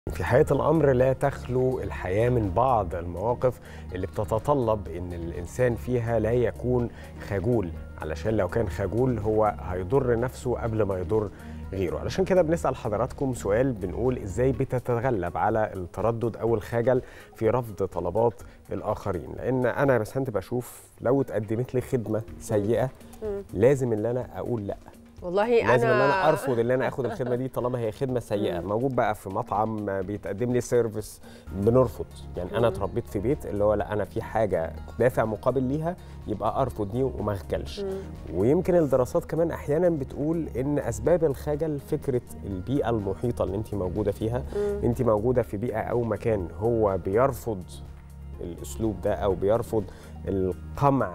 في حقيقة الأمر لا تخلو الحياة من بعض المواقف اللي بتتطلب إن الإنسان فيها لا يكون خجول علشان لو كان خجول هو هيضر نفسه قبل ما يضر غيره علشان كده بنسأل حضراتكم سؤال بنقول إزاي بتتغلب على التردد أو الخجل في رفض طلبات الآخرين لأن أنا بس أنت بشوف لو اتقدمت لي خدمة سيئة لازم إن أنا أقول لأ والله لازم انا ان انا ارفض ان انا اخد الخدمه دي طالما هي خدمه سيئه موجود بقى في مطعم بيتقدم لي سيرفيس بنرفض يعني انا اتربيت في بيت اللي هو لا انا في حاجه دافع مقابل ليها يبقى ارفض دي وما اخجلش ويمكن الدراسات كمان احيانا بتقول ان اسباب الخجل فكره البيئه المحيطه اللي انت موجوده فيها انت موجوده في بيئه او مكان هو بيرفض الاسلوب ده او بيرفض القمع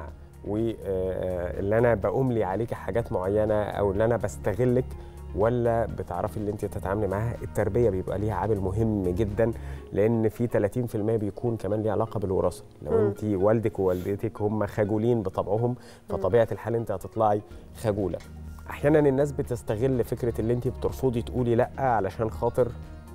واللي انا بأملي عليك حاجات معينه او اللي انا بستغلك ولا بتعرفي اللي انت تتعاملي معاها التربيه بيبقى ليها عامل مهم جدا لان في 30% بيكون كمان ليه علاقه بالوراثه لو انت والدك ووالدتك هم خجولين بطبعهم فطبيعه الحال انت هتطلعي خجوله احيانا الناس بتستغل فكره اللي انت بترفضي تقولي لا علشان خاطر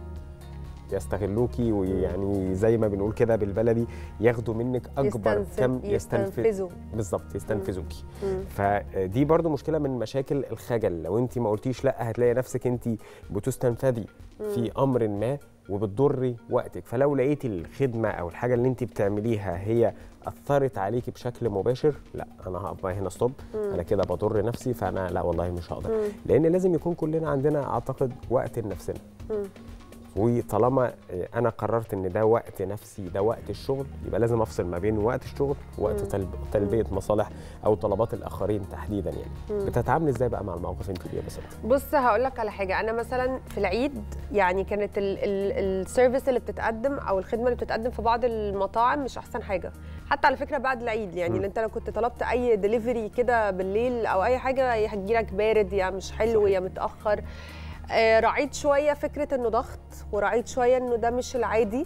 يستغلوكي ويعني زي ما بنقول كده بالبلدي ياخدوا منك اكبر يستنفذ- كم يستنفذوا. بالظبط يستنفذوكي فدي برضو مشكله من مشاكل الخجل لو انت ما قلتيش لا هتلاقي نفسك انت بتستنفذي في امر ما وبتضري وقتك فلو لقيتي الخدمه او الحاجه اللي انت بتعمليها هي اثرت عليكي بشكل مباشر لا انا هقف بقى هنا ستوب انا كده بضر نفسي فانا لا والله مش هقدر لان لازم يكون كلنا عندنا اعتقد وقت لنفسنا وطالما انا قررت ان ده وقت نفسي ده وقت الشغل يبقى لازم افصل ما بين وقت الشغل ووقت تلب- تلبيه مصالح او طلبات الاخرين تحديدا يعني بتتعاملي ازاي بقى مع المواقف انت دي يا بسنت بص هقول لك على حاجه انا مثلا في العيد يعني كانت ال- ال- السيرفيس اللي بتتقدم او الخدمه اللي بتتقدم في بعض المطاعم مش احسن حاجه حتى على فكره بعد العيد يعني اللي انت لو كنت طلبت اي دليفري كده بالليل او اي حاجه يا هتجيلك بارد يا مش حلو يا متاخر آه، راعيت شويه فكره انه ضغط وراعيت شويه انه ده مش العادي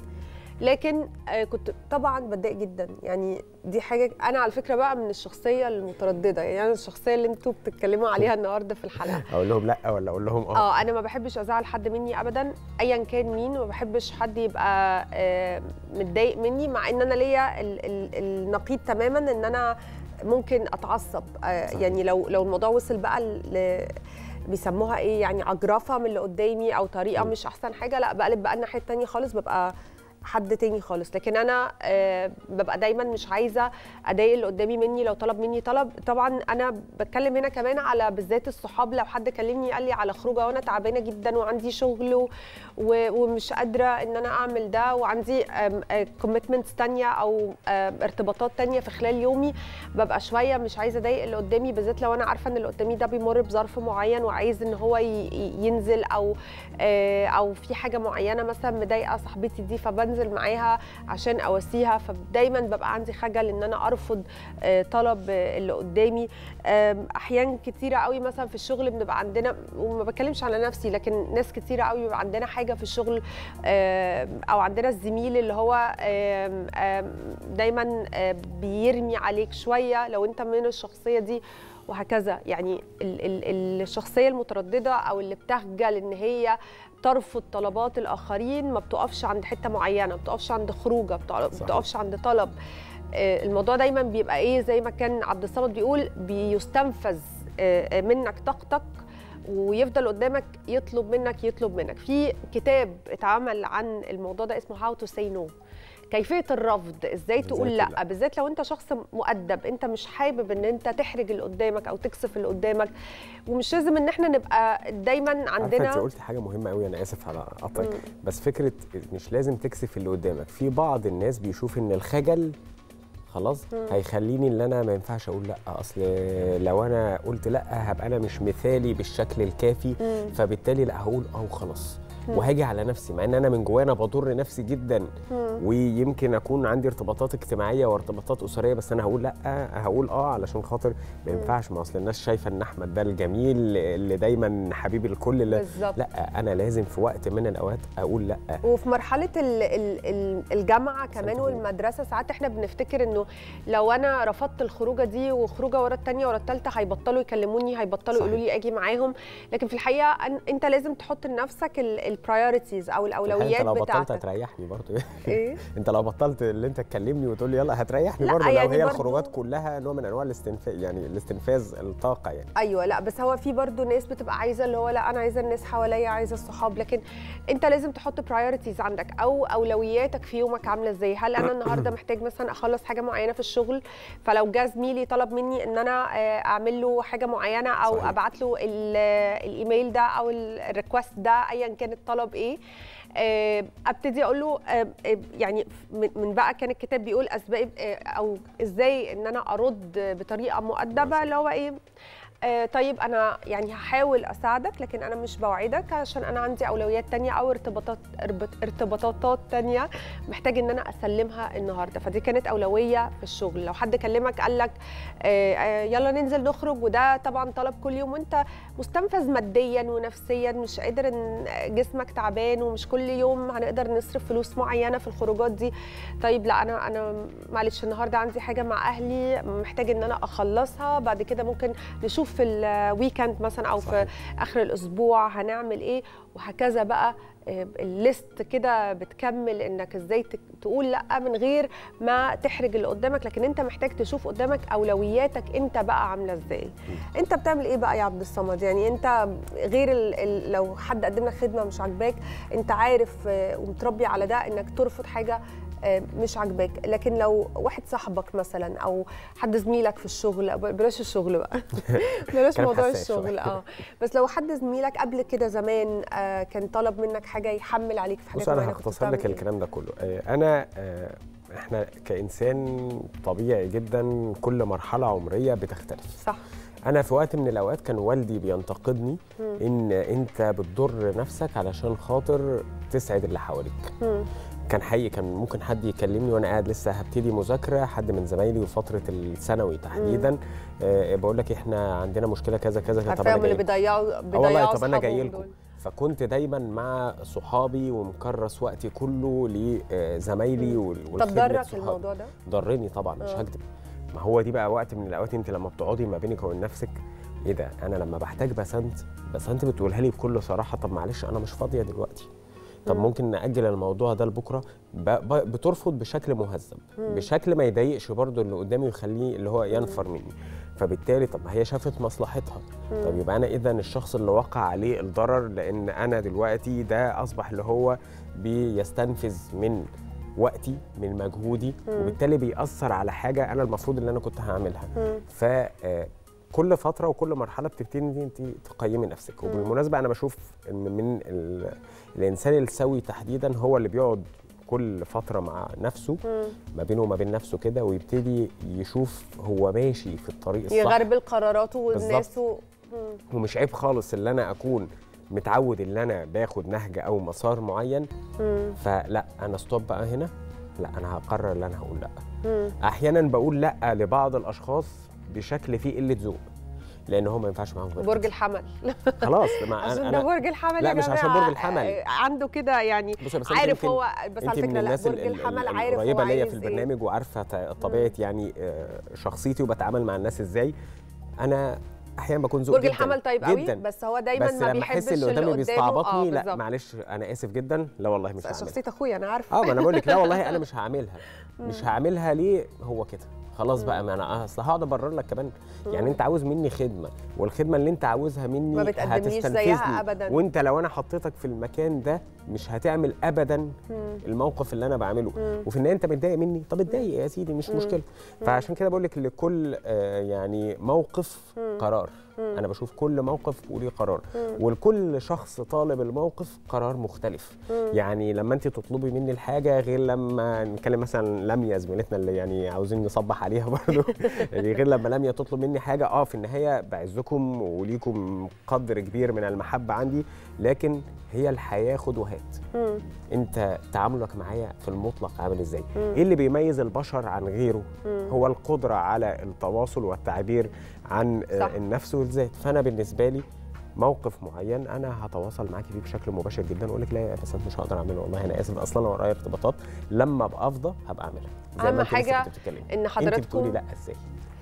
لكن آه، كنت طبعا بتضايق جدا يعني دي حاجه انا على فكره بقى من الشخصيه المتردده يعني انا الشخصيه اللي انتوا بتتكلموا عليها النهارده في الحلقه اقول لهم لا ولا اقول لهم اه اه انا ما بحبش ازعل حد مني ابدا ايا كان مين ما بحبش حد يبقى آه، متضايق مني مع ان انا ليا ال- ال- النقيض تماما ان انا ممكن اتعصب آه، صحيح. يعني لو لو الموضوع وصل بقى ل بيسموها ايه يعني عجرفه من اللي قدامي او طريقه م. مش احسن حاجه لا بقلب بقى الناحيه التانيه خالص ببقى حد تاني خالص لكن انا آه، ببقى دايما مش عايزه اضايق اللي قدامي مني لو طلب مني طلب طبعا انا بتكلم هنا كمان على بالذات الصحاب لو حد كلمني قال لي على خروجه وانا تعبانه جدا وعندي شغل و- و- ومش قادره ان انا اعمل ده وعندي كوميتمنتس تانية او آم، ارتباطات تانية في خلال يومي ببقى شويه مش عايزه اضايق اللي قدامي بالذات لو انا عارفه ان اللي قدامي ده بيمر بظرف معين وعايز ان هو ي- ي- ينزل او آه، او في حاجه معينه مثلا مضايقه صاحبتي دي فبنزل معاها عشان اواسيها فدايما ببقى عندي خجل ان انا ارفض آه، طلب آه، اللي قدامي آم، احيان كتيره قوي مثلا في الشغل بنبقى عندنا وما بتكلمش على نفسي لكن ناس كتيره قوي بيبقى عندنا حاجه في الشغل آم، او عندنا الزميل اللي هو آم، آم، دايما آه، بيرمي عليك شويه لو انت من الشخصيه دي وهكذا يعني ال ال الشخصيه المتردده او اللي بتخجل ان هي ترفض طلبات الاخرين ما بتقفش عند حته معينه ما بتقفش عند خروجه ما صحيح. بتقفش عند طلب آه، الموضوع دايما بيبقى ايه زي ما كان عبد الصمد بيقول بيستنفذ آه، آه، منك طاقتك ويفضل قدامك يطلب منك يطلب منك في كتاب اتعمل عن الموضوع ده اسمه هاو تو سي نو كيفيه الرفض ازاي تقول تقول لا لأ. بالذات لو انت شخص مؤدب انت مش حابب ان انت تحرج اللي قدامك او تكسف اللي قدامك ومش لازم ان احنا نبقى دايما عارفه انت عندنا قلتي حاجه مهمه قوي انا اسف على قطعك مم. بس فكره مش لازم تكسف اللي قدامك في بعض الناس بيشوف ان الخجل خلاص هيخليني ان انا ما ينفعش اقول لا اصل لو انا قلت لا هبقى انا مش مثالي بالشكل الكافي مم. فبالتالي لا هقول اه وخلاص وهاجي على نفسي مع ان انا من جوايا انا بضر نفسي جدا ويمكن اكون عندي ارتباطات اجتماعيه وارتباطات اسريه بس انا هقول لا هقول اه علشان خاطر ما ينفعش ما اصل الناس شايفه ان احمد ده الجميل اللي دايما حبيب الكل اللي بالظبط لا انا لازم في وقت من الاوقات اقول لا وفي مرحله ال- ال- ال- الجامعه كمان صدقني. والمدرسه ساعات احنا بنفتكر انه لو انا رفضت الخروجه دي وخروجه ورا الثانيه ورا الثالثه هيبطلوا يكلموني هيبطلوا صحيح. يقولوا لي اجي معاهم لكن في الحقيقه أن- انت لازم تحط لنفسك ال- البرايورتيز او انت الاولويات لو بطلت بتاعتك هتريحني برضه ايه انت لو بطلت اللي انت تكلمني وتقول لي يلا هتريحني لا، برضه لو يعني هي برضه- الخروجات كلها نوع من انواع الاستنفاذ يعني الاستنفاذ الطاقه يعني ايوه لا بس هو في برضه ناس بتبقى عايزه اللي هو لا انا عايزه الناس حواليا عايزه الصحاب لكن انت لازم تحط برايورتيز عندك او اولوياتك في يومك عامله ازاي هل انا النهارده محتاج مثلا اخلص حاجه معينه في الشغل فلو جه زميلي طلب مني ان انا آه، اعمل له حاجه معينه او صحيح. ابعت له ال- الايميل ده او الريكوست ده ايا كان الطلب ايه آه، ابتدي اقول له آه، آه، يعني من من بقى كان الكتاب بيقول اسباب آه، او ازاي ان انا ارد بطريقه مؤدبه اللي هو ايه آه، طيب انا يعني هحاول اساعدك لكن انا مش بوعدك عشان انا عندي اولويات تانية او ارتباطات اربط- ارتباطات تانية محتاج ان انا اسلمها النهارده فدي كانت اولويه في الشغل لو حد كلمك قال لك آه، آه، يلا ننزل نخرج وده طبعا طلب كل يوم وانت مستنفذ ماديا ونفسيا مش قادر ان جسمك تعبان ومش كل يوم هنقدر نصرف فلوس معينه في الخروجات دي طيب لا انا انا معلش النهارده عندي حاجه مع اهلي محتاج ان انا اخلصها بعد كده ممكن نشوف في الويكند مثلا او في صحيح. اخر الاسبوع هنعمل ايه وهكذا بقى آه، الليست كده بتكمل انك ازاي تك- تقول لا من غير ما تحرج اللي قدامك لكن انت محتاج تشوف قدامك اولوياتك انت بقى عامله ازاي انت بتعمل ايه بقى يا عبد الصمد يعني انت غير ال ال لو حد قدم لك خدمه مش عاجباك انت عارف آه، ومتربي على ده انك ترفض حاجه آه، مش عاجباك لكن لو واحد صاحبك مثلا او حد زميلك في الشغل بلاش الشغل بقى بلاش كلام موضوع حساس شوية. الشغل اه بس لو حد زميلك قبل كده زمان آه، كان طلب منك حاجه يحمل عليك في حاجات بص انا معينة، كنت هختصر لك بتعمل إيه؟ الكلام ده كله آه، انا آه، احنا كانسان طبيعي جدا كل مرحله عمريه بتختلف صح انا في وقت من الاوقات كان والدي بينتقدني ان انت بتضر نفسك علشان خاطر تسعد اللي حواليك مم. كان حقيقي كان ممكن حد يكلمني وانا قاعد لسه هبتدي مذاكره حد من زمايلي في فتره الثانوي تحديدا آه بقول لك احنا عندنا مشكله كذا كذا كذا طب عارفاهم انا اللي جاي لكم. بيضيعوا اه بيضيعوا والله طب انا جاي أصحابهم لكم دول. فكنت دايما مع صحابي ومكرس وقتي كله لزمايلي وال- طب والخدمة ضرك صحابي. الموضوع ده ضرني طبعا مش آه. هكدب ما هو دي بقى وقت من الاوقات انت لما بتقعدي ما بينك وبين نفسك ايه ده انا لما بحتاج بسنت بسنت بتقولها لي بكل صراحه طب معلش انا مش فاضيه دلوقتي طب مم. ممكن ناجل الموضوع ده لبكره ب... ب... بترفض بشكل مهذب مم. بشكل ما يضايقش برضو اللي قدامي ويخليه اللي هو ينفر مني فبالتالي طب ما هي شافت مصلحتها طب يبقى انا اذا الشخص اللي وقع عليه الضرر لان انا دلوقتي ده اصبح اللي هو بيستنفذ من وقتي من مجهودي مم. وبالتالي بيأثر على حاجه انا المفروض اللي انا كنت هعملها مم. ف آه، كل فتره وكل مرحله بتبتدي ان انت تقيمي نفسك مم. وبالمناسبه انا بشوف ان من ال... الانسان السوي تحديدا هو اللي بيقعد كل فتره مع نفسه مم. ما بينه وما بين نفسه كده ويبتدي يشوف هو ماشي في الطريق الصح يغربل قراراته والناس و... مم. ومش عيب خالص ان انا اكون متعود ان انا باخد نهج او مسار معين مم. فلا انا ستوب بقى هنا لا انا هقرر ان انا هقول لا مم. احيانا بقول لا لبعض الاشخاص بشكل فيه قله ذوق لان هو ما ينفعش معاهم غير برج كده. الحمل خلاص ما عشان أنا- ده أنا- برج الحمل لا، يا مش جماعة. عشان برج الحمل. آه، عنده كده يعني بصي بس أنت عارف يمكن- هو بس انت على من فكره لا الناس برج ال- ال- الحمل عارف هو القريبه ليا عايز في إيه. البرنامج وعارفه ط- طبيعه يعني آه، شخصيتي وبتعامل مع الناس ازاي انا احيانا بكون ذوق برج جدا الحمل طيب قوي جدا بس هو دايما بس ما لما بيحبش احس اللي قدامي قدامه. بيستعبطني آه، لا بالظبط. معلش انا اسف جدا لا والله مش هعملها شخصيه اخويا انا عارفه اه ما انا بقول لك لا والله انا مش هعملها مش هعملها ليه هو كده خلاص بقى ما انا اصل هقعد ابرر لك كمان يعني انت عاوز مني خدمه والخدمه اللي انت عاوزها مني ما بتقدمليش هتستنفذني. زيها أبداً. وانت لو انا حطيتك في المكان ده مش هتعمل ابدا مم. الموقف اللي انا بعمله مم. وفي النهايه انت متضايق مني طب اتضايق يا سيدي مش مشكله فعشان كده بقول لك لكل آه، يعني موقف قرار انا بشوف كل موقف وليه قرار ولكل شخص طالب الموقف قرار مختلف يعني لما انت تطلبي مني الحاجه غير لما نتكلم مثلا لميا زميلتنا اللي يعني عاوزين نصبح عليها برضه يعني غير لما لميا تطلب مني حاجه اه في النهايه بعزكم وليكم قدر كبير من المحبه عندي لكن هي الحياه خد وهات مم. انت تعاملك معايا في المطلق عامل ازاي ايه اللي بيميز البشر عن غيره هو القدره على التواصل والتعبير عن صح. صح. النفس والذات فانا بالنسبه لي موقف معين انا هتواصل معاكي فيه بشكل مباشر جدا واقول لك لا يا بس مش هقدر اعمله والله انا اسف اصلا انا ورايا ارتباطات لما ابقى افضى هبقى اعملها زي أهم ما انت لسه حاجة كنت بتتكلمي. إن انت بتقولي حضراتكم- لا ازاي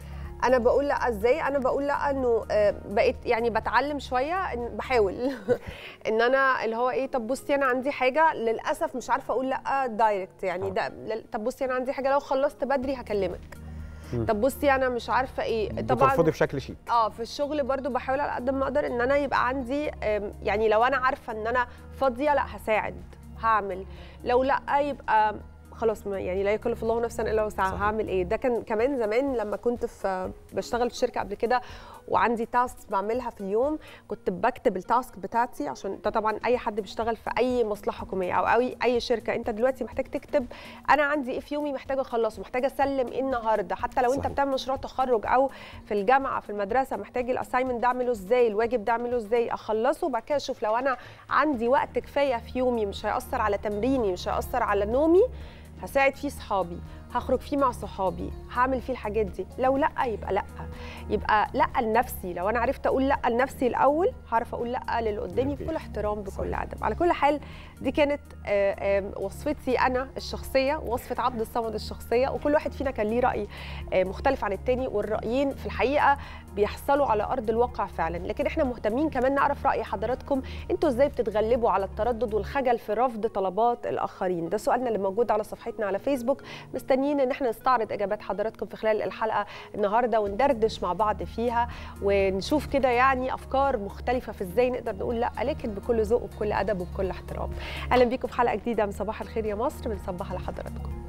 انا بقول لا ازاي انا بقول لا انه آه، بقيت يعني بتعلم شويه إن بحاول ان انا اللي هو ايه طب بصي انا عندي حاجه للاسف مش عارفه اقول لا دايركت يعني آه. ده لل- طب بصي انا عندي حاجه لو خلصت بدري هكلمك مم. طب بصي انا مش عارفه ايه بترفضي بشكل شيك اه في الشغل برضو بحاول على قد ما اقدر ان انا يبقى عندي آم، يعني لو انا عارفه ان انا فاضيه لا هساعد هعمل لو لا يبقى خلاص ما يعني لا يكلف الله نفسا الا وسعها صحيح. هعمل ايه ده كان كمان زمان لما كنت في بشتغل في شركه قبل كده وعندي تاسك بعملها في اليوم كنت بكتب التاسك بتاعتي عشان ده طبعا اي حد بيشتغل في اي مصلحه حكوميه او اي اي شركه انت دلوقتي محتاج تكتب انا عندي ايه في يومي محتاجه اخلصه محتاجه اسلم ايه النهارده حتى لو انت صحيح. بتعمل مشروع تخرج او في الجامعه في المدرسه محتاج الاساينمنت ده اعمله ازاي الواجب ده اعمله ازاي اخلصه وبعد كده اشوف لو انا عندي وقت كفايه في يومي مش هياثر على تمريني مش هياثر على نومي هساعد فيه صحابي هخرج فيه مع صحابي هعمل فيه الحاجات دي لو لا يبقى لا يبقى لا لنفسي لو انا عرفت اقول لا لنفسي الاول هعرف اقول لا للي قدامي بكل احترام بكل صحيح. ادب على كل حال دي كانت آه، آه، وصفتي انا الشخصيه وصفه عبد الصمد الشخصيه وكل واحد فينا كان ليه راي آه، مختلف عن التاني والرايين في الحقيقه بيحصلوا على ارض الواقع فعلا لكن احنا مهتمين كمان نعرف راي حضراتكم انتوا ازاي بتتغلبوا على التردد والخجل في رفض طلبات الاخرين ده سؤالنا اللي موجود على صفحتنا على فيسبوك مستنيين ان احنا نستعرض اجابات حضراتكم في خلال الحلقه النهارده وندردش مع بعض فيها ونشوف كده يعني افكار مختلفه في ازاي نقدر نقول لا لكن بكل ذوق وبكل ادب وبكل احترام اهلا بيكم في حلقه جديده من صباح الخير يا مصر بنصبح على حضراتكم